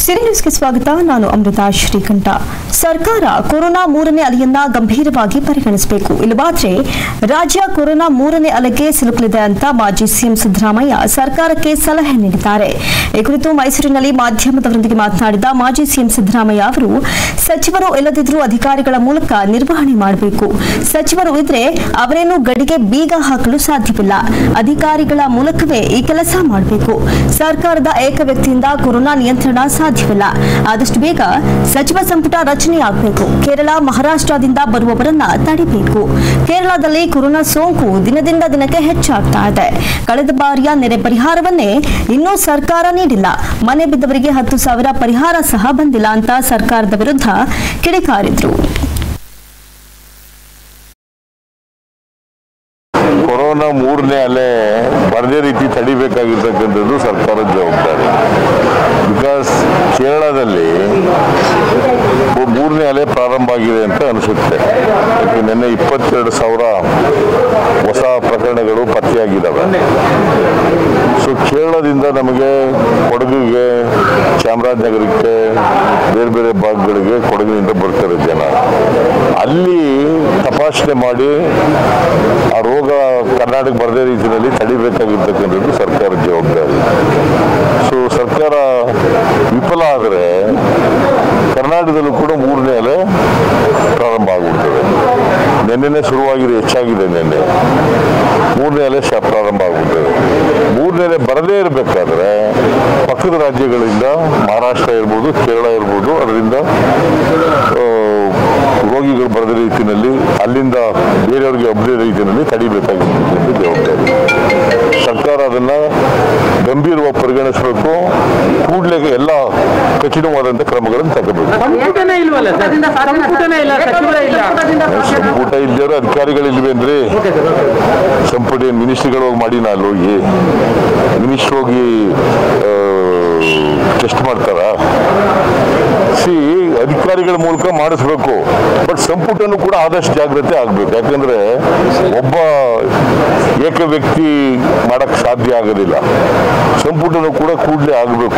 ಸಿರಿ ನ್ಯೂಸ್ಗೆ ಸ್ವಾಗತ ನಾನು ಅಮೃತ ಶ್ರೀಕಂಠ ಸರ್ಕಾರ ಕೊರೋನಾ ಮೂರನೇ ಅಲೆಯನ್ನ ಗಂಭೀರವಾಗಿ ಪರಿಗಣಿಸಬೇಕು ಇಲ್ಲವಾದ್ರೆ ರಾಜ್ಯ ಕೊರೋನಾ ಮೂರನೇ ಅಲೆಗೆ ಸಿಲುಕಲಿದೆ ಅಂತ ಮಾಜಿ ಸಿಎಂ ಸಿದ್ದರಾಮಯ್ಯ ಸರ್ಕಾರಕ್ಕೆ ಸಲಹೆ ನೀಡಿದ್ದಾರೆ ಈ ಕುರಿತು ಮೈಸೂರಿನಲ್ಲಿ ಮಾಧ್ಯಮದವರೊಂದಿಗೆ ಮಾತನಾಡಿದ ಮಾಜಿ ಸಿಎಂ ಸಿದ್ದರಾಮಯ್ಯ ಅವರು ಸಚಿವರು ಇಲ್ಲದಿದ್ರೂ ಅಧಿಕಾರಿಗಳ ಮೂಲಕ ನಿರ್ವಹಣೆ ಮಾಡಬೇಕು ಸಚಿವರು ಇದ್ರೆ ಅವರೇನು ಗಡಿಗೆ ಬೀಗ ಹಾಕಲು ಸಾಧ್ಯವಿಲ್ಲ ಅಧಿಕಾರಿಗಳ ಮೂಲಕವೇ ಈ ಕೆಲಸ ಮಾಡಬೇಕು ಸರ್ಕಾರದ ಏಕ ವ್ಯಕ್ತಿಯಿಂದ ಕೊರೋನಾ ನಿಯಂತ್ರಣ ಸಾಧ್ಯವಿಲ್ಲ ಆದಷ್ಟು ಬೇಗ ಸಚಿವ ಸಂಪುಟ ರಚನೆ ಆಗಬೇಕು ಕೇರಳ ಮಹಾರಾಷ್ಟ್ರದಿಂದ ಬರುವವರನ್ನ ತಡಿಬೇಕು ಕೇರಳದಲ್ಲಿ ಕೊರೋನಾ ಸೋಂಕು ದಿನದಿಂದ ದಿನಕ್ಕೆ ಹೆಚ್ಚಾಗ್ತಾ ಇದೆ ಕಳೆದ ಬಾರಿಯ ನೆರೆ ಪರಿಹಾರವನ್ನೇ ಇನ್ನೂ ಸರ್ಕಾರ ನೀಡಿಲ್ಲ ಮನೆ ಬಿದ್ದವರಿಗೆ ಹತ್ತು ಸಾವಿರ ಪರಿಹಾರ ಸಹ ಬಂದಿಲ್ಲ ಅಂತ ಸರ್ಕಾರದ ವಿರುದ್ಧ ಕಿಡಿಕಾರಿದ್ರು ಕೊರೋನಾ ಮೂರನೇ ಅಲೆ ಬರದೇ ರೀತಿ ತಡಿಬೇಕಾಗಿರ್ತಕ್ಕಂಥದ್ದು ಸರ್ಕಾರದ ಜವಾಬ್ದಾರಿ ಬಿಕಾಸ್ ಕೇರಳದಲ್ಲಿ ಮೂ- ಮೂರನೇ ಅಲೆ ಪ್ರಾರಂಭ ಆಗಿದೆ ಅಂತ ಅನಿಸುತ್ತೆ ಯಾಕೆ ನಿನ್ನೆ ಇಪ್ಪತ್ತೆರಡು ಸಾವಿರ ಹೊಸ ಪ್ರಕರಣಗಳು ಪತ್ತೆಯಾಗಿದ್ದಾವೆ ಸೊ ಕೇರಳದಿಂದ ನಮಗೆ ಕೊಡಗಿಗೆ ಚಾಮರಾಜನಗರಕ್ಕೆ ಬೇರೆ ಬೇರೆ ಭಾಗಗಳಿಗೆ ಕೊಡಗಿನಿಂದ ಬರ್ತಾರೆ ಜನ ಅಲ್ಲಿ ತಪಾಸಣೆ ಮಾಡಿ ಆ ರೋಗ ಕರ್ನಾಟಕ ಬರದೇ ರೀತಿಯಲ್ಲಿ ತಡಿಬೇಕಾಗಿರ್ತಕ್ಕಂಥದ್ದು ಸರ್ಕಾರದ ಜವಾಬ್ದಾರಿ ಸೊ ಸರ್ಕಾರ ವಿಫಲ ಆದರೆ ಕರ್ನಾಟಕದಲ್ಲೂ ಕೂಡ ಮೂರನೇ ಅಲೆ ಪ್ರಾರಂಭ ಆಗ್ಬಿಡ್ತದೆ ನಿನ್ನೆನೆ ಶುರುವಾಗಿದೆ ಹೆಚ್ಚಾಗಿದೆ ನಿನ್ನೆ ಮೂರನೇ ಅಲೆ ಶ ಪ್ರಾರಂಭ ಆಗ್ಬಿಡ್ತದೆ ಮೂರನೇ ಅಲೆ ಬರದೇ ಇರಬೇಕಾದ್ರೆ ಪಕ್ಕದ ರಾಜ್ಯಗಳಿಂದ ಮಹಾರಾಷ್ಟ್ರ ಇರ್ಬೋದು ಕೇರಳ ಇರ್ಬೋದು ಅದರಿಂದ ಆ, ರೋಗಿಗಳು ಬರದ ರೀತಿಯಲ್ಲಿ ಅಲ್ಲಿಂದ ಬೇರೆಯವರಿಗೆ ಹಬ್ಬದ ರೀತಿಯಲ್ಲಿ ತಡಿಬೇಕಾಗಿರ್ತಕ್ಕಂಥ ಜವಾಬ್ದಾರಿ ಸರ್ಕಾರ ಅದನ್ನ ಗಂಭೀರವಾಗಿ ಪರಿಗಣಿಸಬೇಕು ಕೂಡಲೇ ಎಲ್ಲ ಕಠಿಣವಾದಂಥ ಕ್ರಮಗಳನ್ನು ತಗೋಬೇಕು ಸಂಪುಟನೇ ಇಲ್ವಲ್ಲ ಸರ್ ಸಂಪುಟನೇ ಇಲ್ಲ ಸಚಿವರೇ ಇಲ್ಲ ಸಂಪುಟ ಇಲ್ದಿರೋ ಅಧಿಕಾರಿಗಳಿಲ್ವೇನ್ರಿ ಸಂಪುಟ ಏನ್ ಮಿನಿಸ್ಟ್ರಿಗಳು ಹೋಗಿ ಮಾಡಿ ನಾನು ಹೋಗಿ ಮಿನಿಸ್ಟ್ರ್ ಹೋಗಿ ಟೆಸ್ಟ್ ಮಾಡ್ತಾರ ಸಿ ಅಧಿಕಾರಿಗಳ ಮೂಲಕ ಮಾಡಿಸ್ಬೇಕು ಬಟ್ ಸಂಪುಟನು ಕೂಡ ಆದಷ್ಟು ಜಾಗ್ರತೆ ಆಗ್ಬೇಕು ಯಾಕಂದ್ರೆ ಒಬ್ಬ ಏಕ ವ್ಯಕ್ತಿ ಮಾಡಕ್ ಸಾಧ್ಯ ಆಗೋದಿಲ್ಲ ಸಂಪುಟನು ಕೂಡ ಕೂಡಲೇ ಆಗಬೇಕು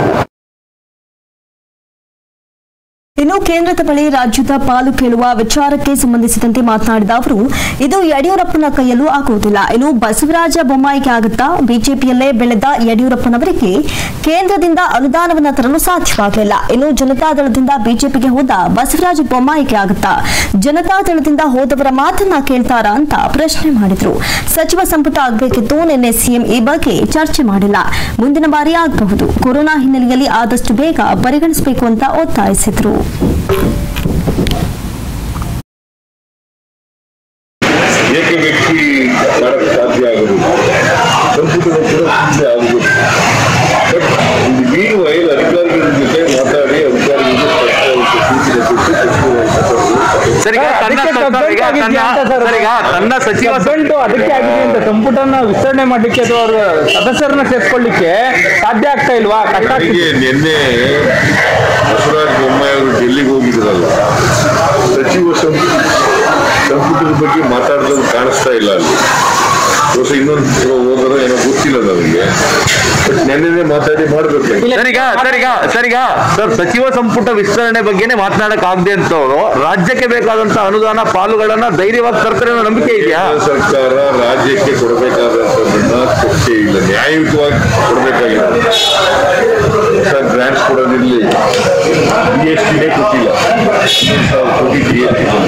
ಇನ್ನು ಕೇಂದ್ರದ ಬಳಿ ರಾಜ್ಯದ ಪಾಲು ಕೇಳುವ ವಿಚಾರಕ್ಕೆ ಸಂಬಂಧಿಸಿದಂತೆ ಮಾತನಾಡಿದ ಅವರು ಇದು ಯಡಿಯೂರಪ್ಪನ ಕೈಯಲ್ಲೂ ಆಗುವುದಿಲ್ಲ ಇನ್ನು ಬಸವರಾಜ ಬೊಮ್ಮಾಯಿಗೆ ಆಗುತ್ತಾ ಬಿಜೆಪಿಯಲ್ಲೇ ಬೆಳೆದ ಯಡಿಯೂರಪ್ಪನವರಿಗೆ ಕೇಂದ್ರದಿಂದ ಅನುದಾನವನ್ನು ತರಲು ಸಾಧ್ಯವಾಗಲಿಲ್ಲ ಇನ್ನು ಜನತಾದಳದಿಂದ ಬಿಜೆಪಿಗೆ ಹೋದ ಬಸವರಾಜ ಬೊಮ್ಮಾಯಿಗೆ ಆಗುತ್ತಾ ಜನತಾದಳದಿಂದ ಹೋದವರ ಮಾತನ್ನ ಕೇಳ್ತಾರಾ ಅಂತ ಪ್ರಶ್ನೆ ಮಾಡಿದ್ರು ಸಚಿವ ಸಂಪುಟ ಆಗಬೇಕಿತ್ತು ನಿನ್ನೆ ಸಿಎಂ ಈ ಬಗ್ಗೆ ಚರ್ಚೆ ಮಾಡಿಲ್ಲ ಮುಂದಿನ ಬಾರಿ ಆಗಬಹುದು ಕೊರೋನಾ ಹಿನ್ನೆಲೆಯಲ್ಲಿ ಆದಷ್ಟು ಬೇಗ ಪರಿಗಣಿಸಬೇಕು ಅಂತ ಒತ್ತಾಯಿಸಿದ್ರು ಏಕ ವ್ಯಕ್ತಿ ಮಾಡಕ್ಕೆ ಸಾಧ್ಯ ಆಗೋದಿಲ್ಲ ಸಂಪುಟದ ಕೂಡ ಮುಂದೆ ಆಗಬೇಕು ಬಟ್ ಮೀನ್ ವೈಲ್ ಅಧಿಕಾರಿಗಳ ಜೊತೆ ಮಾತಾಡಿ ಅಧಿಕಾರಿಗಳಿಗೆ ಸ್ಪಷ್ಟ ಸೂಚನೆ ಕೊಟ್ಟು ಸರಿಗ ತನ್ನ ಅದಕ್ಕೆ ಸರ್ಕಾರ ಈಗ ಸಬ್ಜೆಕ್ಟ್ ತನ್ನ ಆಗಿದ್ಯಾ ಅಂತ ಸರ್? ಸರಿಗ ತನ್ನ ಸಚಿವ ಸಬ್ಜೆಕ್ಟ್ ಅದಕ್ಕೆ ಆಗಿದೆ ಅಂತ ಸಂಪುಟನ ವಿಸ್ತರಣೆ ಮಾಡ್ಲಿಕ್ಕೆ ಅಥವಾ ಅವ್ರ ಸದಸ್ಯರನ್ನ ಸೇರ್ಕೊಳ್ಳಿಕ್ಕೆ ಸಾಧ್ಯ ಆಗ್ತಾ ಇಲ್ವಾ ಕಷ್ಟ ಆಗ್ತಿದೆ. ನನಗೆ ನಿನ್ನೆ ಬಸವರಾಜ ಬೊಮ್ಮಾಯಿ ಅವರು ಡೆಲ್ಲಿಗೆ ಹೋಗಿದ್ರಲ್ಲ ಸಚಿವ ಸಂಪುಟ ಸಂಪುಟದ ಬಗ್ಗೆ ಮಾತಾಡಿದ್ರು ಕಾಣಿಸ್ತಾ ಇಲ್ಲ ಅಲ್ಲಿ ಬಹುಶಃ ಇನ್ನೊಂದು ಸಲ ಹೋದ್ರೆ ಏನೋ ಗೊತ್ತಿಲ್ಲ ನನಗೆ ಬಟ್ ನೆನ್ನೆನೆ ಮಾತಾಡಿ ಮಾಡ್ಬೇಕು ಸರಿಗ ಸರಿಗ ಸರಿಗ ಸರ್ ಸಚಿವ ಸಂಪುಟ ವಿಸ್ತರಣೆ ಬಗ್ಗೆನೇ ಮಾತನಾಡಕ್ ಆಗದೆ ಅಂತವ್ರು ರಾಜ್ಯಕ್ಕೆ ಬೇಕಾದಂತ ಅನುದಾನ ಪಾಲುಗಳನ್ನ ಧೈರ್ಯವಾಗಿ ಸರ್ಕಾರ ನಂಬಿಕೆ ಇದೆಯಾ ಕೇಂದ್ರ ಸರ್ಕಾರ ರಾಜ್ಯಕ್ಕೆ ಕೊಡಬೇಕಾದಂಥದ್ದನ್ನ ಕೊಟ್ಟೇ ಇಲ್ಲ ನ್ಯಾಯಯುತವಾಗಿ ಕೊಡಬೇಕಾಗಿದೆ ಸರ್ ಗ್ರಾಂಟ್ಸ್ ಕೊಡೋದಿರಲಿ ಜಿ ಎಸ್ ಟಿನೇ ಕೊಟ್ಟಿಲ್ಲ ಹನ್ನೊಂದು ಸಾವಿರ ಕೋಟಿ ಜಿ ಎಸ್ ಟಿ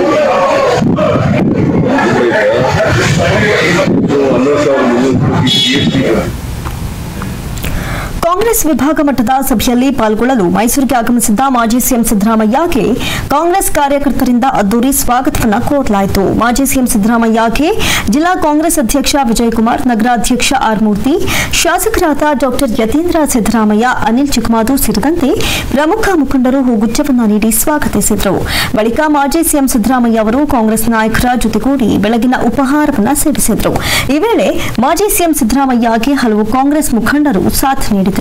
ಹನ್ನೊಂದು ಸಾವಿರ ಮುನ್ನೂರು ಕೋಟಿ ಜಿ ಎಸ್ ಟಿ ಕಾಂಗ್ರೆಸ್ ವಿಭಾಗ ಮಟ್ಟದ ಸಭೆಯಲ್ಲಿ ಪಾಲ್ಗೊಳ್ಳಲು ಮೈಸೂರಿಗೆ ಆಗಮಿಸಿದ್ದ ಮಾಜಿ ಸಿಎಂ ಸಿದ್ದರಾಮಯ್ಯಗೆ ಕಾಂಗ್ರೆಸ್ ಕಾರ್ಯಕರ್ತರಿಂದ ಅದ್ದೂರಿ ಸ್ವಾಗತವನ್ನ ಕೋರಲಾಯಿತು ಮಾಜಿ ಸಿಎಂ ಸಿದ್ದರಾಮಯ್ಯಗೆ ಜಿಲ್ಲಾ ಕಾಂಗ್ರೆಸ್ ಅಧ್ಯಕ್ಷ ವಿಜಯಕುಮಾರ್ ನಗರಾಧ್ಯಕ್ಷ ಆರ್ ಮೂರ್ತಿ ಶಾಸಕರಾದ ಡಾಕ್ಟರ್ ಯತೀಂದ್ರ ಸಿದ್ದರಾಮಯ್ಯ ಅನಿಲ್ ಚಿಕ್ಕಮಾದು ಸೇರಿದಂತೆ ಪ್ರಮುಖ ಮುಖಂಡರು ಹೂಗುಚ್ಛವನ್ನ ನೀಡಿ ಸ್ವಾಗತಿಸಿದರು ಬಳಿಕ ಮಾಜಿ ಸಿಎಂ ಸಿದ್ದರಾಮಯ್ಯ ಅವರು ಕಾಂಗ್ರೆಸ್ ನಾಯಕರ ಜೊತೆಗೂಡಿ ಬೆಳಗಿನ ಉಪಹಾರವನ್ನ ಸೇವಿಸಿದರು ಈ ವೇಳೆ ಮಾಜಿ ಸಿಎಂ ಸಿದ್ದರಾಮಯ್ಯಗೆ ಹಲವು ಕಾಂಗ್ರೆಸ್ ಮುಖಂಡರು ಸಾಥ್ ನೀಡಿದರು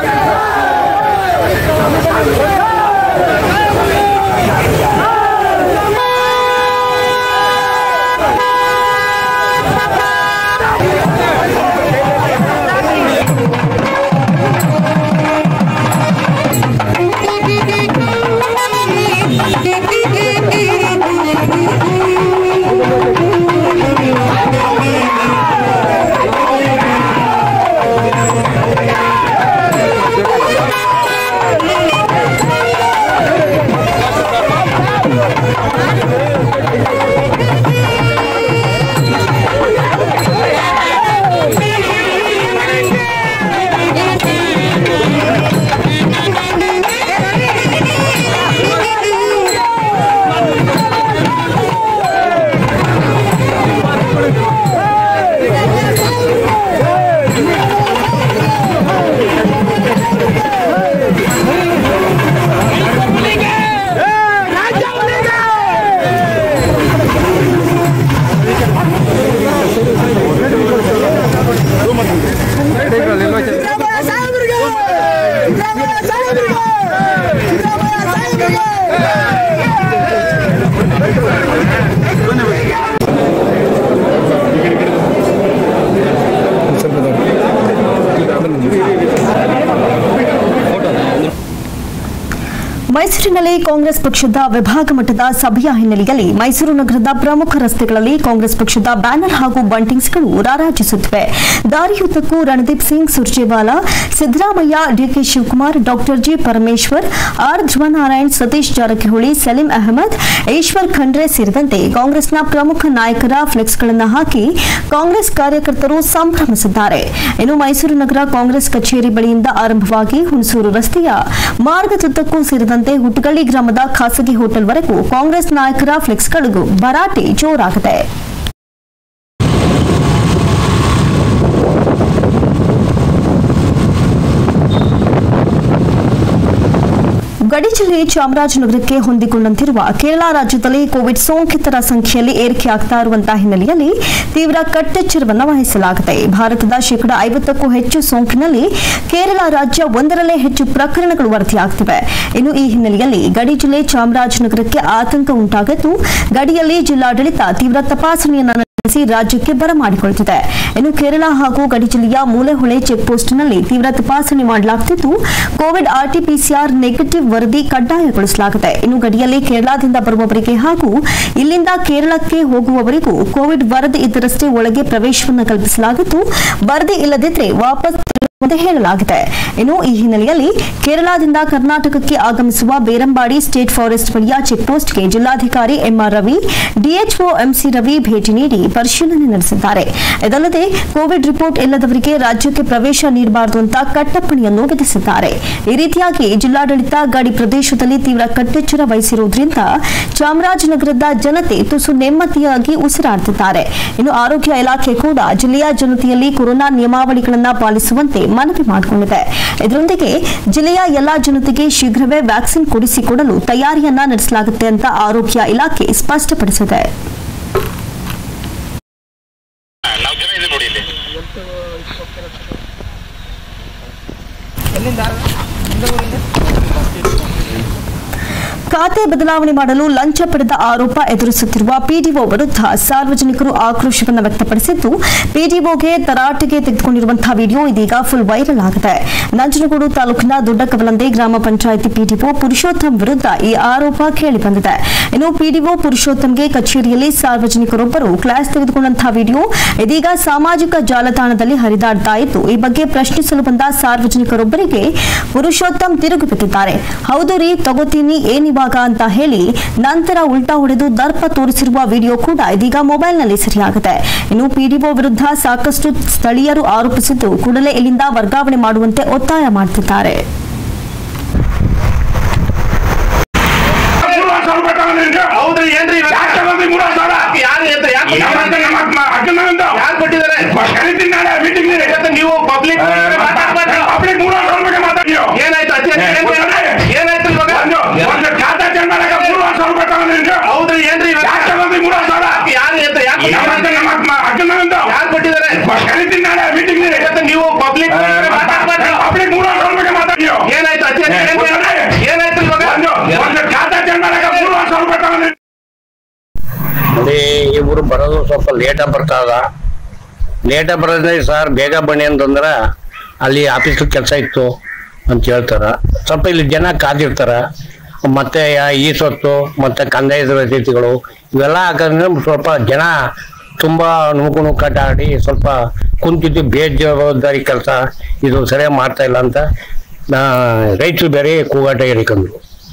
¡Vamos! ಮೈಸೂರಿನಲ್ಲಿ ಕಾಂಗ್ರೆಸ್ ಪಕ್ಷದ ವಿಭಾಗ ಮಟ್ಟದ ಸಭೆಯ ಹಿನ್ನೆಲೆಯಲ್ಲಿ ಮೈಸೂರು ನಗರದ ಪ್ರಮುಖ ರಸ್ತೆಗಳಲ್ಲಿ ಕಾಂಗ್ರೆಸ್ ಪಕ್ಷದ ಬ್ಯಾನರ್ ಹಾಗೂ ಬಂಟಿಂಗ್ಸ್ಗಳು ರಾರಾಜಿಸುತ್ತಿವೆ ದಾರಿಯುದ್ದಕ್ಕೂ Randeep Singh Surjewala Siddaramaiah DK Shivakumar doctor G Parameshwar R Dhruvanarayan Satish Jarkiholi Saleem Ahmed Eshwar Khandre ಸೇರಿದಂತೆ ಕಾಂಗ್ರೆಸ್ನ ಪ್ರಮುಖ ನಾಯಕರ ಫ್ಲೆಕ್ಸ್ಗಳನ್ನು ಹಾಕಿ ಕಾಂಗ್ರೆಸ್ ಕಾರ್ಯಕರ್ತರು ಸಂಭ್ರಮಿಸಿದ್ದಾರೆ ಇನ್ನು ಮೈಸೂರು ನಗರ ಕಾಂಗ್ರೆಸ್ ಕಚೇರಿ ಬಳಿಯಿಂದ ಆರಂಭವಾಗಿ ಹುಣಸೂರು ರಸ್ತೆಯ ಮಾರ್ಗದುದ್ದಕ್ಕೂ ಸೇರಿದಂತೆ ಹುಟ್ಟಗಳ್ಳಿ ಗ್ರಾಮದ ಖಾಸಗಿ ಹೋಟೆಲ್ವರೆಗೂ ಕಾಂಗ್ರೆಸ್ ನಾಯಕರ ಫ್ಲೆಕ್ಸ್ಗಳಿಗೂ ಭರಾಟೆ ಜೋರಾಗಿದೆ ಗಡಿ ಜಿಲ್ಲೆ ಚಾಮರಾಜನಗರಕ್ಕೆ ಹೊಂದಿಕೊಂಡಂತಿರುವ ಕೇರಳ ರಾಜ್ಯದಲ್ಲಿ ಕೋವಿಡ್ ಸೋಂಕಿತರ ಸಂಖ್ಯೆಯಲ್ಲಿ ಏರಿಕೆಯಾಗ್ತಾ ಇರುವಂತಹ ಹಿನ್ನೆಲೆಯಲ್ಲಿ ತೀವ್ರ ಕಟ್ಟೆಚ್ಚರವನ್ನು ವಹಿಸಲಾಗಿದೆ ಭಾರತದ ಶೇಕಡ ಐವತ್ತಕ್ಕೂ ಹೆಚ್ಚು ಸೋಂಕಿನಲ್ಲಿ ಕೇರಳ ರಾಜ್ಯ ಒಂದರಲ್ಲೇ ಹೆಚ್ಚು ಪ್ರಕರಣಗಳು ವರದಿಯಾಗುತ್ತಿವೆ ಇನ್ನು ಈ ಹಿನ್ನೆಲೆಯಲ್ಲಿ ಗಡಿ ಜಿಲ್ಲೆ ಚಾಮರಾಜನಗರಕ್ಕೆ ಆತಂಕ ಉಂಟಾಗಿದ್ದು ಗಡಿಯಲ್ಲಿ ಜಿಲ್ಲಾಡಳಿತ ತೀವ್ರ ತಪಾಸಣೆಯನ್ನು ನಡೆಸಿ ರಾಜ್ಯಕ್ಕೆ ಬರಮಾಡಿಕೊಳ್ಳುತ್ತಿದೆ ಇನ್ನು ಕೇರಳ ಹಾಗೂ ಗಡಿ ಜಿಲ್ಲೆಯ ಮೂಲೆಹೊಳೆ ಚೆಕ್ ಪೋಸ್ಟ್ನಲ್ಲಿ ತೀವ್ರ ತಪಾಸಣೆ ಮಾಡಲಾಗುತ್ತಿದ್ದು ಕೋವಿಡ್ ಆರ್ಟಿಪಿಸಿಆರ್ ನೆಗೆಟಿವ್ ವರದಿ ಕಡ್ಡಾಯಗೊಳಿಸಲಾಗಿದೆ ಇನ್ನು ಗಡಿಯಲ್ಲಿ ಕೇರಳದಿಂದ ಬರುವವರಿಗೆ ಹಾಗೂ ಇಲ್ಲಿಂದ ಕೇರಳಕ್ಕೆ ಹೋಗುವವರಿಗೂ ಕೋವಿಡ್ ವರದಿ ಇದ್ದರಷ್ಟೇ ಒಳಗೆ ಪ್ರವೇಶವನ್ನು ಕಲ್ಪಿಸಲಾಗಿದ್ದು ವರದಿ ಇಲ್ಲದಿದ್ದರೆ ವಾಪಸ್ ಎಂದು ಹೇಳಲಾಗಿದೆ ಇನ್ನು ಈ ಹಿನ್ನೆಲೆಯಲ್ಲಿ ಕೇರಳದಿಂದ ಕರ್ನಾಟಕಕ್ಕೆ ಆಗಮಿಸುವ ಬೇರಂಬಾಡಿ ಸ್ಟೇಟ್ ಫಾರೆಸ್ಟ್ ಬಳಿಯ ಚೆಕ್ ಪೋಸ್ಟ್ಗೆ ಜಿಲ್ಲಾಧಿಕಾರಿ MR Ravi DHO MC Ravi ಭೇಟಿ ನೀಡಿ ಪರಿಶೀಲನೆ ನಡೆಸಿದ್ದಾರೆ ಇದಲ್ಲದೆ ಕೋವಿಡ್ ರಿಪೋರ್ಟ್ ಇಲ್ಲದವರಿಗೆ ರಾಜ್ಯಕ್ಕೆ ಪ್ರವೇಶ ನೀಡಬಾರದು ಅಂತ ಕಟ್ಟಪ್ಪಣೆಯನ್ನು ವಿಧಿಸಿದ್ದಾರೆ ಈ ರೀತಿಯಾಗಿ ಜಿಲ್ಲಾಡಳಿತ ಗಡಿ ಪ್ರದೇಶದಲ್ಲಿ ತೀವ್ರ ಕಟ್ಟೆಚ್ಚರ ವಹಿಸಿರುವುದರಿಂದ ಚಾಮರಾಜನಗರದ ಜನತೆ ತುಸು ನೆಮ್ಮದಿಯಾಗಿ ಉಸಿರಾಡುತ್ತಿದ್ದಾರೆ ಇನ್ನು ಆರೋಗ್ಯ ಇಲಾಖೆ ಕೂಡ ಜಿಲ್ಲೆಯ ಜನತೆಯಲ್ಲಿ ಕೊರೋನಾ ನಿಯಮಾವಳಿಗಳನ್ನು ಪಾಲಿಸುವಂತೆ ಮನವಿ ಮಾಡಿಕೊಂಡಿದೆ ಇದರೊಂದಿಗೆ ಜಿಲ್ಲೆಯ ಎಲ್ಲಾ ಜನತೆಗೆ ಶೀಘ್ರವೇ ವ್ಯಾಕ್ಸಿನ್ ಕೊಡಿಸಿಕೊಡಲು ತಯಾರಿಯನ್ನ ನಡೆಸಲಾಗುತ್ತೆ ಅಂತ ಆರೋಗ್ಯ ಇಲಾಖೆ ಸ್ಪಷ್ಟಪಡಿಸಿದೆ ನಾಲ್ಕು ಜನ ಇದೆ ನೋಡಿ ಇಲ್ಲಿ ಖಾತೆ ಬದಲಾವಣೆ ಮಾಡಲು ಲಂಚ ಪಡೆದ ಆರೋಪ ಎದುರಿಸುತ್ತಿರುವ ಪಿಡಿಒ ವಿರುದ್ಧ ಸಾರ್ವಜನಿಕರು ಆಕ್ರೋಶವನ್ನು ವ್ಯಕ್ತಪಡಿಸಿದ್ದು ಪಿಡಿಒಗೆ ತರಾಟೆಗೆ ತೆಗೆದುಕೊಂಡಿರುವಂತಹ ವಿಡಿಯೋ ಇದೀಗ ಫುಲ್ ವೈರಲ್ ಆಗಿದೆ ನಂಜನಗೂಡು ತಾಲೂಕಿನ ದೊಡ್ಡಕವಲಂದೆ ಗ್ರಾಮ ಪಂಚಾಯಿತಿ ಪಿಡಿಒ ಪುರುಷೋತ್ತಮ್ ವಿರುದ್ಧ ಈ ಆರೋಪ ಕೇಳಿಬಂದಿದೆ ಇನ್ನು ಪಿಡಿಒ ಪುರುಷೋತ್ತಮ್ಗೆ ಕಚೇರಿಯಲ್ಲಿ ಸಾರ್ವಜನಿಕರೊಬ್ಬರು ಕ್ಲಾಸ್ ತೆಗೆದುಕೊಂಡಂತಹ ವಿಡಿಯೋ ಇದೀಗ ಸಾಮಾಜಿಕ ಜಾಲತಾಣದಲ್ಲಿ ಹರಿದಾಡ್ತಾ ಇದ್ದು ಈ ಬಗ್ಗೆ ಪ್ರಶ್ನಿಸಲು ಬಂದ ಸಾರ್ವಜನಿಕರೊಬ್ಬರಿಗೆ ಪುರುಷೋತ್ತಮ್ ತಿರುಗಿ ಬಿದ್ದಿದ್ದಾರೆ ಹೌದು ರೀ ತಗೋತೀನಿ ಏನಿವಾಗ ಅಂತ ಹೇಳಿ ನಂತರ ಉಲ್ಟಾ ಹೊಡೆದು ದರ್ಪ ತೋರಿಸಿರುವ ವಿಡಿಯೋ ಕೂಡ ಇದೀಗ ಮೊಬೈಲ್ನಲ್ಲಿ ಸರಿಯಾಗಿದೆ ಇನ್ನು ಪಿಡಿಒ ವಿರುದ್ಧ ಸಾಕಷ್ಟು ಸ್ಥಳೀಯರು ಆರೋಪಿಸಿದ್ದು ಕೂಡಲೇ ಇಲ್ಲಿಂದ ವರ್ಗಾವಣೆ ಮಾಡುವಂತೆ ಒತ್ತಾಯ ಮಾಡುತ್ತಿದ್ದಾರೆ ಹೌದ್ರಿ ಏನ್ರಿ ಇವಾಗ? ಯಾರು ಎತ್ತ- ಯಾಕೆ ಯಾರು ಕೊಟ್ಟಿದ್ದಾರೆ ಇವತ್ತು ನೀವು ಪಬ್ಲಿಕ್ ಏನಾಯ್ತು ಅತಿ ಹೆಚ್ಚು ಏನ್- ಏನಾಯ್ತು ಇವಾಗ ಹೌದ್ರಿ ಏನ್ರಿ ಇವಾಗ? ಯಾರು ಎತ್ತ- ಯಾಕೆ- ಯಾರು ಕೊಟ್ಟಿದ್ದಾರೆ ಇವತ್ತು ನೀವು ಪಬ್ಲಿಕ್ ಏನಾಯ್ತು ಅತಿ ಹೆಚ್ಚು ಏನ್- ಏನಾಯ್ತು ಇವಾಗ ನೋಡಿ ಇವ್ರು ಬರೋದು ಸ್ವಲ್ಪ ಲೇಟಾಗಿ ಬರ್ತಾದ ಲೇಟಾಗಿ ಬರೋದ್ರೆ ಸರ್ ಬೇಗ ಬನ್ನಿ ಅಂತಂದ್ರೆ ಅಲ್ಲಿ ಆಫೀಸ್ ಕೆಲಸ ಇತ್ತು ಅಂತ ಹೇಳ್ತಾರ ಸ್ವಲ್ಪ ಇಲ್ಲಿ ಜನ ಕಾದಿರ್ತಾರ ಮತ್ತೆ ಯಾ- ಈ ಸೊತ್ತು ಮತ್ತೆ ಕಂದಾಯದ ರಸೀತಿಗಳು ಇವೆಲ್ಲ ಹಾಕಿದ್ರೆ ಸ್ವಲ್ಪ ಜನ ತುಂಬಾ ನುಣುಕು ನುಗ್ಗಾಟ ಆಡಿ ಸ್ವಲ್ಪ ಕುಂತಿದ್ದು ಬೇಜವಾಬ್ದಾರಿ ಕೆಲಸ ಇದು ಸರಿಯಾಗಿ ಮಾಡ್ತಾ ಇಲ್ಲ ಅಂತ ನಾ- ರೈತರು ಬೇರೆ ಕೂಗಾಟ ಹೇಳಿಕೊಂಡ್ರು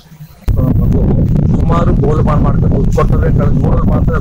ಸುಮಾರು ಗೋಲ್ಮಾಲ್ ಮಾಡ್ಕೊಂಡು ದುಡ್ಡು ಕೊಟ್ಟರೆ ಕಳೆದ ಮೂರಲ್ಲಿ ಮಾತ್ರ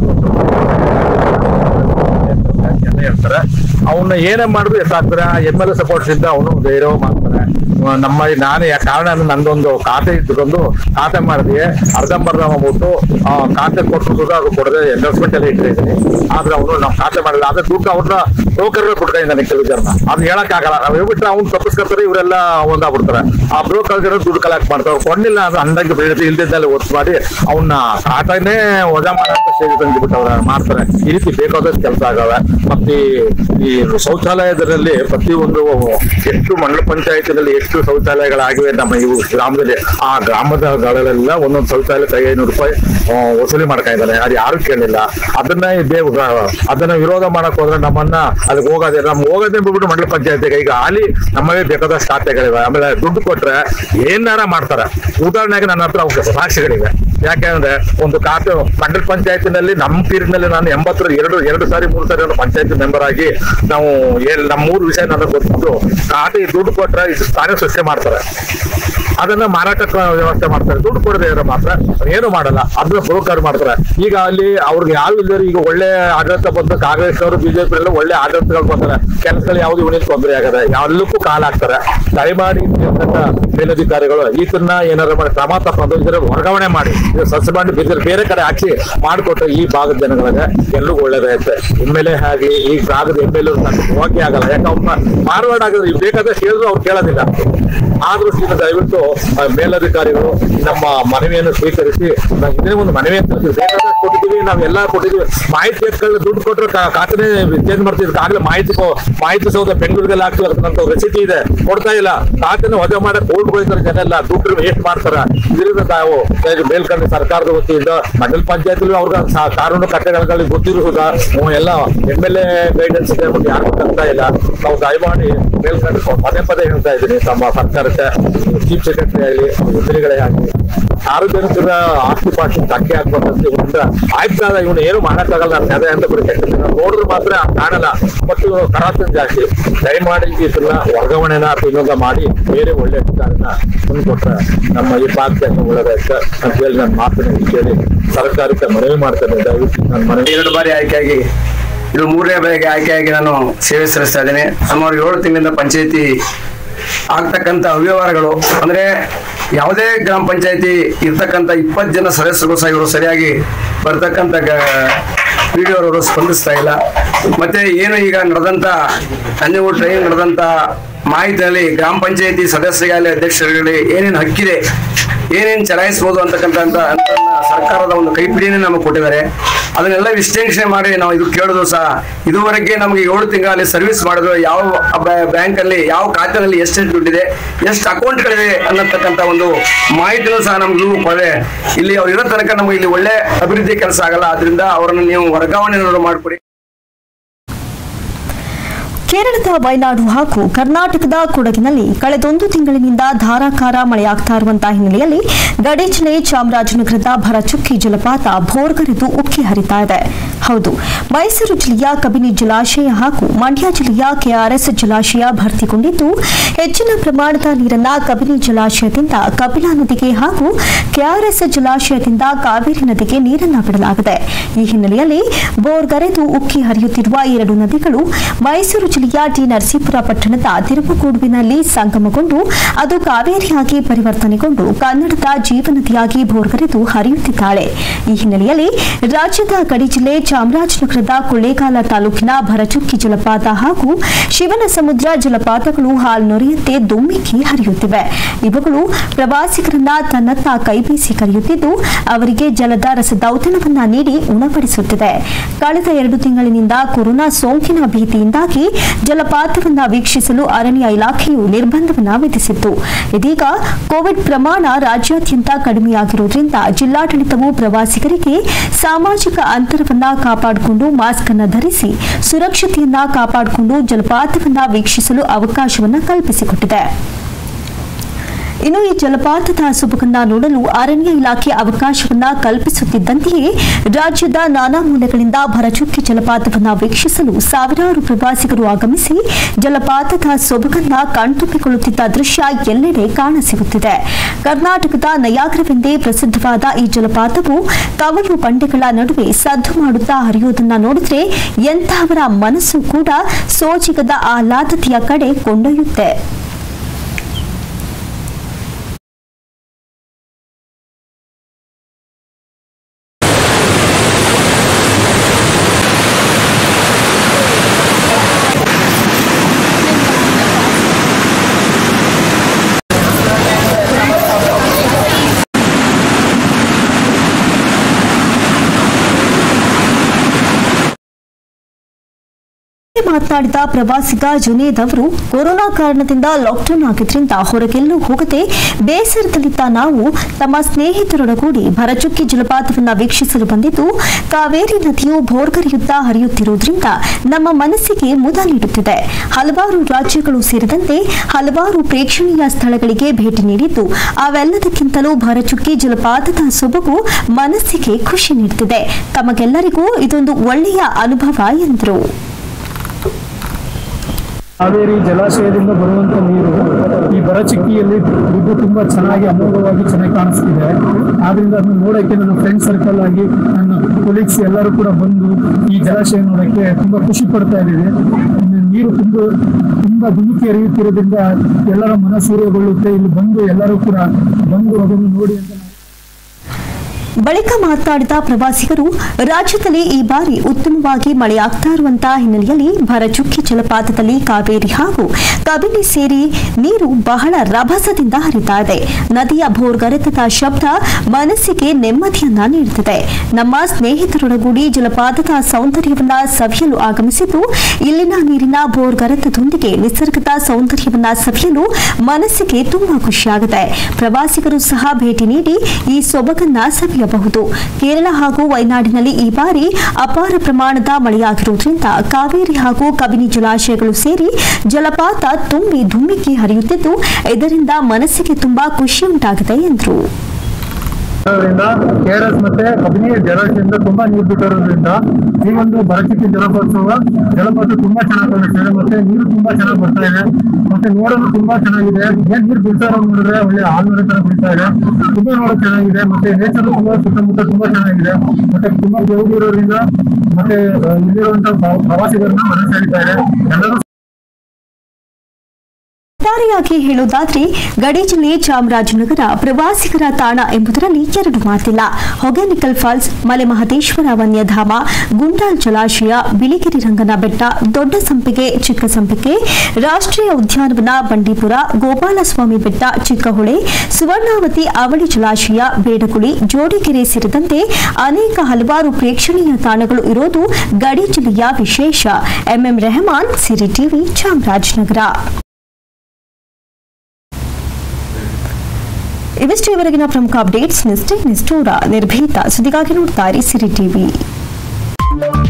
ಜನ ಇರ್ತಾರೆ ಅವನ್ನ ಏನೇ ಮಾಡಿದ್ರು ಎತ್ತಾಕ್ತಾರೆ ಎಮ್ ಎಲ್ ಎ ಸಪೋರ್ಟ್ಸ್ ಇಂದ ಅವನು ಧೈರ್ಯ ಮಾಡ್ತಾರೆ ನಮ್ಮ ನಾನು ಯಾ- ಕಾರಣ ಅಂದ್ರೆ ನಂದೊಂದು ಖಾತೆ ಇಟ್ಕೊಂಡು ಖಾತೆ ಮಾಡಿದೆ ಅರ್ಧಂಬರ್ಧ ಮಾಡ್ಬಿಟ್ಟು ಆ, ಖಾತೆ ಕೊಟ್ಟು ಸುಧಾ ಅದು ಕೊಡದೆ ಇನ್ವೆಸ್ಟ್ಮೆಂಟ್ ಎಲ್ಲ ಇಟ್ಟಿದ್ದೀನಿ ಆದ್ರೆ ಅವನು ನಾವು ಖಾತೆ ಮಾಡಿಲ್ಲ ಅದೇ ದುಡ್ಡು ಅವ್ರನ್ನ ಬ್ರೋಕರ್ಗಳು ಕೊಡ್ಕೊಂಡಿದ್ದಾನೆ ಕೆಲವು ಜನ ಅದನ್ನ ಹೇಳಕ್ ಆಗಲ್ಲ ನಾವು ಹೇಳ್ಬಿಟ್ರೆ ಅವ್ನು ತಪ್ಪಿಸ್ಕೊತಾರೆ ಇವರೆಲ್ಲ ಒಂದಾಗ್ಬಿಡ್ತಾರೆ ಆ ಬ್ರೋಕರ್ ಜನ ದುಡ್ಡು ಕಲೆಕ್ಟ್ ಮಾಡ್ತಾರೆ ಕೊಡ್ಲಿಲ್ಲ ಅಂದ್ರೆ ಅಂದಂಗೆ ಬೆಳೆದು ಇಲ್ದಿದ್ದಲ್ಲಿ ಒತ್ತು ಮಾಡಿ ಅವನ್ನ ಖಾತೆನೇ ವಜಾ ಮಾಡಂತ ಸ್ಟೇಜ್ ತಂದ್ಬಿಟ್ಟವ್ರ ಮಾಡ್ತಾರೆ ಈ ರೀತಿ ಬೇಕಾದಷ್ಟು ಕೆಲಸ ಆಗವೆ ಮತ್ತೆ ಈ ಶೌಚಾಲಯದಲ್ಲಿ ಪ್ರತಿಯೊಂದು ಎಷ್ಟು ಮಂಡಲ ಪಂಚಾಯತಿನಲ್ಲಿ ಎಷ್ಟು ಶೌಚಾಲಯಗಳಾಗಿವೆ ನಮ್ಮ ಇವು ಗ್ರಾಮದಲ್ಲಿ ಆ ಗ್ರಾಮದಗಳೆಲ್ಲ ಒಂದೊಂದು ಶೌಚಾಲಯ ಕೈ ಐನೂರು ರೂಪಾಯಿ ಆ, ವಸೂಲಿ ಮಾಡ್ತಾ ಇದ್ದಾರೆ ಅದು ಯಾರು ಕೇಳಿಲ್ಲ ಅದನ್ನ ಇದೇ ಅದನ್ನ ವಿರೋಧ ಮಾಡಕ್ ಹೋದ್ರೆ ನಮ್ಮನ್ನ ಅದಕ್ಕೆ ಹೋಗೋದೇ ನಮ್ ಹೋಗೋದೇ ಬಿಟ್ಬಿಟ್ಟು ಮಂಡಲ ಪಂಚಾಯತಿಗೆ ಈಗ ಹಾಲಿ ನಮಗೆ ಬೇಕಾದಷ್ಟು ಖಾತೆಗಳಿವೆ ಆಮೇಲೆ ದುಡ್ಡು ಕೊಟ್ರೆ ಏನಾರ ಮಾಡ್ತಾರೆ ಉದಾಹರಣೆಗೆ ನನ್ನ ಹತ್ರ ಅವು ಸಾಕ್ಷಿಗಳಿವೆ ಯಾಕೆಂದ್ರೆ ಒಂದು ಖಾತೆ ಮಂಡಲ ಪಂಚಾಯತಿನಲ್ಲಿ ನಮ್ಮ ಪೀರಿಯಡ್ನಲ್ಲಿ ನಾನು ಎಂಬತ್ತರ ಎರಡು ಎರಡು ಸಾರಿ ಮೂರು ಸಾರಿ ನಾನು ಪಂಚಾಯತಿ ಮೆಂಬರ್ ಆಗಿ ನಾವು ಏನ್ ನಮ್ಮ ಮೂರು ವಿಷಯ ನನಗೆ ಗೊತ್ತಿದ್ದು ಖಾತೆ ದುಡ್ಡು ಕೊಟ್ರೆ ಇದು ತಾನೇ ಸೃಷ್ಟಿ ಮಾಡ್ತಾರೆ ಅದನ್ನ ಮಾರಾಟಕ್ಕೆ ವ್ಯವಸ್ಥೆ ಮಾಡ್ತಾರೆ ದುಡ್ಡು ಕೊಡದೆ ಇರೋ ಮಾತ್ರ ಏನು ಮಾಡಲ್ಲ ಅದನ್ನ ಬ್ರೋಕರ್ ಮಾಡ್ತಾರೆ ಈಗ ಅಲ್ಲಿ ಅವ್ರಿಗೆ ಯಾವ ಇಲ್ಲದ್ರು ಈಗ ಒಳ್ಳೆ ಆಡಳಿತ ಬಂದು ಕಾಂಗ್ರೆಸ್ ಅವರು ಬಿಜೆಪಿ ಎಲ್ಲ ಒಳ್ಳೆ ಆಡಳಿತಗಳು ಬಂದ್ರೆ ಕೆಲಸಗಳು ಯಾವ್ದು ಇವನಿಗೆ ತೊಂದರೆ ಆಗದೆ ಎಲ್ಲಕ್ಕೂ ಕಾಲ ಹಾಕ್ತಾರೆ ದಯಮಾಡಿ ಇರ್ತಕ್ಕಂಥ ಮೇಲಧಿಕಾರಿಗಳು ಈತನ್ನ ಏನಾದ್ರು ಮಾಡಿ ಕ್ರಮ ತಪ್ಪದು ಇದರ ವರ್ಗಾವಣೆ ಮಾಡಿ ಇದು ಸಸ್ಯ ಮಾಡಿ ಬೇರೆ ಬೇರೆ ಕಡೆ ಹಾಕಿ ಮಾಡಿಕೊಟ್ರೆ ಈ ಭಾಗದ ಜನಗಳಿಗೆ ಎಲ್ಲರಿಗೂ ಒಳ್ಳೇದಾಗುತ್ತೆ ಎಮ್ ಎಲ್ ಎ ಆಗಿ ಈ ಭಾಗದ ಎಮ್ ಎಲ್ ಎ ಹೋಗಿ ಆಗಲ್ಲ ಯಾಕೆ ಅವ್ರನ್ನ ಫಾರ್ವರ್ಡ್ ಆಗಿದ್ರೆ ಈಗ ಬೇಕಾದಷ್ಟು ಹೇಳಿದ್ರು ಅವ್ರು ಕೇಳೋದಿಲ್ಲ ಆ ದೃಷ್ಟಿಯಿಂದ ದಯವಿಟ್ಟು ಆ, ಮೇಲಧಿಕಾರಿಗಳು ನಮ್ಮ ಮನವಿಯನ್ನು ಸ್ವೀಕರಿಸಿ ನಾವು ಇನ್ನೇ ಒಂದು ಮನವಿ ಅಂತ ಬೇಕಾದಷ್ಟು ಕೊಟ್ಟಿದ್ದೀವಿ ನಾವೆಲ್ಲ ಕೊಟ್ಟಿದ್ದೀವಿ ಮಾಹಿತಿ ಎತ್ಕೊಳ್ಳಿ ದುಡ್ಡು ಕೊಟ್ಟರೆ ಖಾತೆನೇ ಚೇಂಜ್ ಮಾಡ್ತಿದ್ರು ಆಗ್ಲೇ ಮಾಹಿತಿ ಕೊ- ಮಾಹಿತಿ ಸೌಧ ಬೆಂಗಳೂರಿಗೆಲ್ಲ ಆಗ್ತಿಲ್ಲ ಅದಕ್ಕಂತ ರಸೀತಿ ಇದೆ ಕೊಡ್ತಾ ಇಲ್ಲ ಖಾತೆನ ವಜಾ ಮಾಡಕ್ ಕೋರ್ಟ್ ಹೋಗ್ತಾರೆ ಜನ ಎಲ್ಲ ದುಡ್ಡು ವೇಸ್ಟ್ ಮಾಡ್ತಾರ ಇದರಿಂದ ನಾವು ಈಗ ಮೇಲ್ಕಂಡ ಸರ್ಕಾರದ ವತಿಯಿಂದ ಮಂಡಲ ಪಂಚಾಯತ್ ಅವ್ರಿಗೆ ಸ- ಕಾನೂನು ಕಟ್ಟೆಗಳಲ್ಲಿ ಗೊತ್ತಿರುವುದ ಎಲ್ಲ ಎಮ್ ಎಲ್ ಎ ಗೈಡೆನ್ಸ್ ಇದೆ ಬಟ್ ಯಾರು ಗೊತ್ತಾಗ್ತಾ ಇಲ್ಲ ನಾವು ದಯಮಾಡಿ ಮೇಲ್ಕಂಡ ಪದೇ ಪದೇ ಹೇಳ್ತಾ ಇದ್ದೀನಿ ತಮ್ಮ ಸರ್ಕಾರಕ್ಕೆ ಚೀಫ್ ಸೆಕ್ರೆಟರಿ ಆಗಲಿ ಮಂತ್ರಿಗಳೇ ಆಗಲಿ ಸಾರ್ವಜನಿಕರ ಆಸ್ತಿ ಪಾಸ್ತಿ ಧಕ್ಕೆ ಹಾಕ್ಬಾರ್ದಂತ ಇವನಿಂದ ಆಯ್ತಾ ಇವನು ಏನು ಮಾಡಕ್ಕಾಗಲ್ಲ ನನ್ನ ಕದೆ ಅಂತ ಬಿಡಿ ಕೆಟ್ಟ ಜನ ನೋಡಿದ್ರೆ ಮಾತ್ರ ಕಾಣಲ್ಲ ಮತ್ತು ಇವನು ಕರಾತನ ಜಾಸ್ತಿ ದಯಮಾಡಿ ಇದನ್ನ ವರ್ಗಾವಣೆನ ಅಥವಾ ಇನ್ನೊಂದ ಮಾಡಿ ಬೇರೆ ಒಳ್ಳೆ ಅಧಿಕಾರನ ತಂದುಕೊಟ್ರೆ ನಮ್ಮ ಈ ಭಾಗಕ್ಕೆ ಒಳ್ಳೆದಾಯ್ತು ಅಂತ ಹೇಳಿ ನನ್ನ ಮಾತನ್ನ ಕೇಳಿ ಸರ್ಕಾರಕ್ಕೆ ಮನವಿ ಮಾಡ್ತೇನೆ ದಯವಿಟ್ಟು ನನ್ನ ಮನವಿ ಎರಡು ಬಾರಿ ಆಯ್ಕೆಯಾಗಿ ಇದು ಮೂರನೇ ಬಾರಿಗೆ ಆಯ್ಕೆಯಾಗಿ ನಾನು ಸೇವೆ ಸಲ್ಲಿಸ್ತಾ ಇದ್ದೇನೆ ಸುಮಾರು ಏಳು ತಿಂಗಳಿಂದ ಪಂಚಾಯತಿ ಆಗ್ತಕ್ಕಂಥ ಅವ್ಯವಹಾರಗಳು ಅಂದ್ರೆ ಯಾವುದೇ ಗ್ರಾಮ ಪಂಚಾಯತಿ ಇರ್ತಕ್ಕಂಥ ಇಪ್ಪತ್ತು ಜನ ಸದಸ್ಯರು ಸಹ ಇವರು ಸರಿಯಾಗಿ ಬರ್ತಕ್ಕಂಥ ವಿಡಿಯೋರವರು ಸ್ಪಂದಿಸ್ತಾ ಇಲ್ಲ ಮತ್ತೆ ಏನು ಈಗ ನಡೆದಂತ ಅಂಜನಗೂಡು ಟ್ರೈನ್ ನಡೆದಂತ ಮಾಹಿತಿಯಲ್ಲಿ ಗ್ರಾಮ ಪಂಚಾಯತಿ ಸದಸ್ಯರಾಗಲಿ ಅಧ್ಯಕ್ಷರುಗಳಿಗೆ ಏನೇನು ಹಕ್ಕಿದೆ ಏನೇನು ಚಲಾಯಿಸಬಹುದು ಅಂತಕ್ಕಂಥ ಅಂತ ಸರ್ಕಾರದ ಒಂದು ಕೈಪಿಡಿಯನ್ನೇ ನಮಗೆ ಕೊಟ್ಟಿದ್ದಾರೆ ಅದನ್ನೆಲ್ಲ ವಿಶ್ಲೇಷಣೆ ಮಾಡಿ ನಾವು ಇದು ಕೇಳೋದು ಸಹ ಇದುವರೆಗೆ ನಮಗೆ ಏಳು ತಿಂಗಳಲ್ಲಿ ಸರ್ವಿಸ್ ಮಾಡಿದ್ರು ಯಾವ ಬ್ಯಾಂಕ್ ಅಲ್ಲಿ ಯಾವ ಖಾತೆನಲ್ಲಿ ಎಷ್ಟೆಷ್ಟು ದುಡ್ಡಿದೆ ಎಷ್ಟು ಅಕೌಂಟ್ಗಳಿದೆ ಅನ್ನತಕ್ಕಂಥ ಒಂದು ಮಾಹಿತಿನೂ ಸಹ ನಮ್ಗೆ ಕೊಡೆ ಇಲ್ಲಿ ಅವ್ರು ಇರೋ ತನಕ ನಮಗೆ ಇಲ್ಲಿ ಒಳ್ಳೆ ಅಭಿವೃದ್ಧಿ ಕೆಲಸ ಆಗಲ್ಲ ಆದ್ರಿಂದ ಅವರನ್ನು ನೀವು ವರ್ಗಾವಣೆ ಮಾಡಿಕೊಡಿ ಕೇರಳದ ವಯನಾಡು ಹಾಗೂ ಕರ್ನಾಟಕದ ಕೊಡಗಿನಲ್ಲಿ ಕಳೆದೊಂದು ತಿಂಗಳಿನಿಂದ ಧಾರಾಕಾರ ಮಳೆಯಾಗ್ತಾ ಇರುವಂತಹ ಹಿನ್ನೆಲೆಯಲ್ಲಿ ಗಡಿ ಜಿಲ್ಲೆ ಚಾಮರಾಜನಗರದ ಭರಚುಕ್ಕಿ ಜಲಪಾತ ಭೋರ್ಗರೆದು ಉಕ್ಕಿ ಹರಿತಾ ಇದೆ ಹೌದು ಮೈಸೂರು ಜಿಲ್ಲೆಯ ಕಬಿನಿ ಜಲಾಶಯ ಹಾಗೂ ಮಂಡ್ಯ ಜಿಲ್ಲೆಯ ಕೆಆರ್ಎಸ್ ಜಲಾಶಯ ಭರ್ತಿಗೊಂಡಿದ್ದು ಹೆಚ್ಚಿನ ಪ್ರಮಾಣದ ನೀರನ್ನ ಕಬಿನಿ ಜಲಾಶಯದಿಂದ ಕಪಿಲಾ ನದಿಗೆ ಹಾಗೂ ಕೆಆರ್ಎಸ್ ಜಲಾಶಯದಿಂದ ಕಾವೇರಿ ನದಿಗೆ ನೀರನ್ನ ಬಿಡಲಾಗಿದೆ ಈ ಹಿನ್ನೆಲೆಯಲ್ಲಿ ಬೋರ್ಗರೆದು ಉಕ್ಕಿ ಹರಿಯುತ್ತಿರುವ ಎರಡು ನದಿಗಳು ಮೈಸೂರು ಜಿಲ್ಲೆಯ ಟಿ ನರಸೀಪುರ ಪಟ್ಟಣದ ತಿರುಪುಗೂಡುವಿನಲ್ಲಿ ಸಂಗಮಗೊಂಡು ಅದು ಕಾವೇರಿಯಾಗಿ ಪರಿವರ್ತನೆಗೊಂಡು ಕನ್ನಡದ ಜೀವನದಿಯಾಗಿ ಬೋರ್ಗರೆದು ಹರಿಯುತ್ತಿದ್ದಾಳೆ ಈ ಹಿನ್ನೆಲೆಯಲ್ಲಿ ರಾಜ್ಯದ ಗಡಿ ಜಿಲ್ಲೆ ಚಾಮರಾಜನಗರದ ಕೊಳ್ಳೇಗಾಲ ತಾಲೂಕಿನ ಭರಚುಕ್ಕಿ ಜಲಪಾತ ಹಾಗೂ ಶಿವನ ಸಮುದ್ರ ಜಲಪಾತಗಳು ಹಾಲ್ನೊರೆಯಂತೆ ದುಮ್ಮಿಕ್ಕಿ ಹರಿಯುತ್ತಿವೆ ಇವುಗಳು ಪ್ರವಾಸಿಗರನ್ನ ತನ್ನತ್ತ ಕೈಬೀಸಿ ಕರೆಯುತ್ತಿದ್ದು ಅವರಿಗೆ ಜಲದ ರಸದೌತಣವನ್ನ ನೀಡಿ ಉಣಪಡಿಸುತ್ತಿದೆ ಕಳೆದ ಎರಡು ತಿಂಗಳಿನಿಂದ ಕೊರೋನಾ ಸೋಂಕಿನ ಭೀತಿಯಿಂದಾಗಿ ಜಲಪಾತವನ್ನ ವೀಕ್ಷಿಸಲು ಅರಣ್ಯ ಇಲಾಖೆಯು ನಿರ್ಬಂಧವನ್ನ ವಿಧಿಸಿತ್ತು ಇದೀಗ ಕೋವಿಡ್ ಪ್ರಮಾಣ ರಾಜ್ಯಾದ್ಯಂತ ಕಡಿಮೆಯಾಗಿರುವುದರಿಂದ ಜಿಲ್ಲಾಡಳಿತವು ಪ್ರವಾಸಿಗರಿಗೆ ಸಾಮಾಜಿಕ ಅಂತರವನ್ನ ಕಾಪಾಡಿಕೊಂಡು ಮಾಸ್ಕ್ ಅನ್ನ ಧರಿಸಿ ಸುರಕ್ಷತೆಯನ್ನ ಕಾಪಾಡಿಕೊಂಡು ಜಲಪಾತವನ್ನ ವೀಕ್ಷಿಸಲು ಅವಕಾಶವನ್ನ ಕಲ್ಪಿಸಿಕೊಟ್ಟಿದೆ ಇನ್ನು ಈ ಜಲಪಾತದ ಸೊಬಗನ್ನ ನೋಡಲು ಅರಣ್ಯ ಇಲಾಖೆ ಅವಕಾಶವನ್ನ ಕಲ್ಪಿಸುತ್ತಿದ್ದಂತೆಯೇ ರಾಜ್ಯದ ನಾನಾ ಮೂಲೆಗಳಿಂದ ಭರಚುಕ್ಕಿ ಜಲಪಾತವನ್ನ ವೀಕ್ಷಿಸಲು ಸಾವಿರಾರು ಪ್ರವಾಸಿಗರು ಆಗಮಿಸಿ ಜಲಪಾತದ ಸೊಬಗನ್ನ ಕಣ್ತುಂಬಿಕೊಳ್ಳುತ್ತಿದ್ದ ದೃಶ್ಯ ಎಲ್ಲೆಡೆ ಕಾಣಸಿಗುತ್ತಿದೆ ಕರ್ನಾಟಕದ ನಯಾಗ್ರವೆಂದೇ ಪ್ರಸಿದ್ಧವಾದ ಈ ಜಲಪಾತವು ಕವಲು ಬಂಡೆಗಳ ನಡುವೆ ಸದ್ದು ಮಾಡುತ್ತಾ ಹರಿಯುವುದನ್ನ ನೋಡಿದ್ರೆ ಎಂತಹವರ ಮನಸ್ಸು ಕೂಡ ಸೋಜಿಗದ ಆಹ್ಲಾದತೆಯ ಕಡೆ ಕೊಂಡೊಯ್ಯುತ್ತೆ ಮಾತನಾಡಿದ ಪ್ರವಾಸಿಗ ಜುನೇದ್ ಅವರು ಕೊರೋನಾ ಕಾರಣದಿಂದ ಲಾಕ್ಡೌನ್ ಆಗಿದ್ರಿಂದ ಹೊರಗೆಲ್ಲೂ ಹೋಗದೆ ಬೇಸರದಲ್ಲಿದ್ದ ನಾವು ತಮ್ಮ ಸ್ನೇಹಿತರೊಡಗೂಡಿ ಭರಚುಕ್ಕಿ ಜಲಪಾತವನ್ನ ವೀಕ್ಷಿಸಲು ಬಂದಿದ್ದು ಕಾವೇರಿ ನದಿಯು ಭೋರ್ಗರೆಯುತ್ತಾ ಹರಿಯುತ್ತಿರುವುದರಿಂದ ನಮ್ಮ ಮನಸ್ಸಿಗೆ ಮುದ ನೀಡುತ್ತಿದೆ ಹಲವಾರು ರಾಜ್ಯಗಳು ಸೇರಿದಂತೆ ಹಲವಾರು ಪ್ರೇಕ್ಷಣೀಯ ಸ್ಥಳಗಳಿಗೆ ಭೇಟಿ ನೀಡಿದ್ದು ಅವೆಲ್ಲದಕ್ಕಿಂತಲೂ ಭರಚುಕ್ಕಿ ಜಲಪಾತದ ಸೊಬಗು ಮನಸ್ಸಿಗೆ ಖುಷಿ ನೀಡುತ್ತಿದೆ ತಮಗೆಲ್ಲರಿಗೂ ಇದೊಂದು ಒಳ್ಳೆಯ ಅನುಭವ ಎಂದರು ಕಾವೇರಿ ಜಲಾಶಯದಿಂದ ಬರುವಂತ ನೀರು ಈ ಬರಚಿಕ್ಕಿಯಲ್ಲಿ ಬಿದ್ದು ತುಂಬಾ ಚೆನ್ನಾಗಿ ಅಮೋಘವಾಗಿ ಚೆನ್ನಾಗಿ ಕಾಣಿಸ್ತಿದೆ ಆದ್ರಿಂದ ಅದನ್ನ ನೋಡಕ್ಕೆ ನನ್ನ ಫ್ರೆಂಡ್ ಸರ್ಕಲ್ ಆಗಿ ನನ್ನ ಕೊಲೀಗ್ಸ್ ಎಲ್ಲರೂ ಕೂಡ ಬಂದು ಈ ಜಲಾಶಯ ನೋಡಕ್ಕೆ ತುಂಬಾ ಖುಷಿ ಪಡ್ತಾ ಇದ್ದೀವಿ ಇನ್ನು ನೀರು ತುಂಬ ತುಂಬಾ ಧುಮುಕಿ ಹರಿಯುತ್ತಿರೋದ್ರಿಂದ ಎಲ್ಲರ ಮನಸೂರ್ಯಗೊಳ್ಳುತ್ತೆ ಇಲ್ಲಿ ಬಂದು ಎಲ್ಲರೂ ಕೂಡ ಬಂದು ಅದನ್ನು ನೋಡಿ ಅಂತ ನಾನು ಬಳಿಕ ಮಾತನಾಡಿದ ಪ್ರವಾಸಿಗರು ರಾಜ್ಯದಲ್ಲಿ ಈ ಬಾರಿ ಉತ್ತಮವಾಗಿ ಮಳೆಯಾಗ್ತಾ ಇರುವಂತಹ ಹಿನ್ನೆಲೆಯಲ್ಲಿ ಭರಚುಕ್ಕಿ ಜಲಪಾತದಲ್ಲಿ ಕಾವೇರಿ ಹಾಗೂ ಕಬಿನಿ ಸೇರಿ ನೀರು ಬಹಳ ರಭಸದಿಂದ ಹರಿತಾ ಇದೆ ನದಿಯ ಭೋರ್ಗರೆತದ ಶಬ್ದ ಮನಸ್ಸಿಗೆ ನೆಮ್ಮದಿಯನ್ನ ನೀಡುತ್ತಿದೆ ನಮ್ಮ ಸ್ನೇಹಿತರೊಡಗೂಡಿ ಜಲಪಾತದ ಸೌಂದರ್ಯವನ್ನ ಸವಿಯಲು ಆಗಮಿಸಿದ್ದು ಇಲ್ಲಿನ ನೀರಿನ ಭೋರ್ಗರೆತದೊಂದಿಗೆ ನಿಸರ್ಗದ ಸೌಂದರ್ಯವನ್ನ ಸವಿಯಲು ಮನಸ್ಸಿಗೆ ತುಂಬಾ ಖುಷಿಯಾಗಿದೆ ಪ್ರವಾಸಿಗರು ಸಹ ಭೇಟಿ ನೀಡಿ ಈ ಸೊಬಗನ್ನ ಸವಿಯಬಹುದು ಕೇರಳ ಹಾಗೂ ವಯನಾಡಿನಲ್ಲಿ ಈ ಬಾರಿ ಅಪಾರ ಪ್ರಮಾಣದ ಮಳೆಯಾಗಿರುವುದರಿಂದ ಕಾವೇರಿ ಹಾಗೂ ಕಬಿನಿ ಜಲಾಶಯಗಳು ಸೇರಿ ಜಲಪಾತ ತುಂಬಿ ಧುಮ್ಮಿಕ್ಕಿ ಹರಿಯುತ್ತಿದ್ದು ಇದರಿಂದ ಮನಸ್ಸಿಗೆ ತುಂಬಾ ಖುಷಿಯುಂಟಾಗಿದೆ ಎಂದರು ಇರೋದ್ರಿಂದ ಕೆಆರ್ಎಸ್ ಮತ್ತೆ ಕಬಿನಿ ಜಲಾಶಯದಿಂದ ತುಂಬಾ ನೀರು ಬಿಟ್ಟಿರೋದ್ರಿಂದ ಈ ಒಂದು ಬರಚಿಕ್ಕಿ ಜಲಪಾತೋತ್ಸವ ಜಲಪಾತ ತುಂಬಾ ಚೆನ್ನಾಗಿ ಕಾಣಿಸ್ತಿದೆ ಮತ್ತೆ ನೀರು ತುಂಬಾ ಚೆನ್ನಾಗಿ ಬರ್ತಾ ಇದೆ ಮತ್ತೆ ನೋಡಲು ತುಂಬಾ ಚೆನ್ನಾಗಿದೆ ಏನ್ ನೀರು ಬಿಡ್ತಾ ಇರೋ ನೋಡಿದ್ರೆ ಒಳ್ಳೆ ಆಲ್ಮರೆ ತರ ಬಿಡ್ತಾ ಇದೆ ತುಂಬಾ ನೋಡಕ್ ಚೆನ್ನಾಗಿದೆ ಮತ್ತೆ ನೇಚರ್ ತುಂಬಾ ಸುತ್ತಮುತ್ತ ತುಂಬಾ ಚೆನ್ನಾಗಿದೆ ಮತ್ತೆ ತುಂಬಾ ಬೆವರು ಇರೋದ್ರಿಂದ ಮತ್ತೆ ಆ, ಇಲ್ಲಿರುವಂತ ಪ್ರ- ಪ್ರವಾಸಿಗರನ್ನ ಮನ ಸೆಳೀತಾ ಇದೆ ಎಲ್ಲರೂ ಒಟ್ಟಾರೆಯಾಗಿ ಹೇಳುವುದಾದ್ರೆ ಗಡಿ ಜಿಲ್ಲೆ ಚಾಮರಾಜನಗರ ಪ್ರವಾಸಿಗರ ತಾಣ ಎಂಬುದರಲ್ಲಿ ಎರಡು ಮಾತಿಲ್ಲ ಹೊಗೆನಿಕಲ್ ಫಾಲ್ಸ್ ಮಲೆ ಮಹದೇಶ್ವರ ವನ್ಯಧಾಮ ಗುಂಡಾಲ್ ಜಲಾಶಯ ಬಿಳಿಗಿರಿ ರಂಗನ ಬೆಟ್ಟ ದೊಡ್ಡ ಸಂಪಿಗೆ ಚಿಕ್ಕ ಸಂಪಿಗೆ ರಾಷ್ಟ್ರೀಯ ಉದ್ಯಾನವನ ಬಂಡೀಪುರ ಗೋಪಾಲಸ್ವಾಮಿ ಬೆಟ್ಟ ಚಿಕ್ಕಹೊಳೆ ಸುವರ್ಣಾವತಿ ಅವಳಿ ಜಲಾಶಯ ಬೇಡಗುಳಿ ಜೋಡಿಗೆರೆ ಸೇರಿದಂತೆ ಅನೇಕ ಹಲವಾರು ಪ್ರೇಕ್ಷಣೀಯ ತಾಣಗಳು ಇರೋದು ಗಡಿ ಜಿಲ್ಲೆಯ ವಿಶೇಷ ಎಂಎಂ ರೆಹಮಾನ್ ಸಿರಿ ಟಿವಿ ಚಾಮರಾಜನಗರ ಇವಿಷ್ಟು ಇವರೆಗಿನ ಪ್ರಮುಖ ಅಪ್ಡೇಟ್ಸ್ ನಿಷ್ಠೆ ನಿಷ್ಠೂರ ನಿರ್ಭೀತ ಸುದ್ದಿಗಾಗಿ ನೋಡ್ತಾರೆ ಸಿರಿ ಟಿವಿ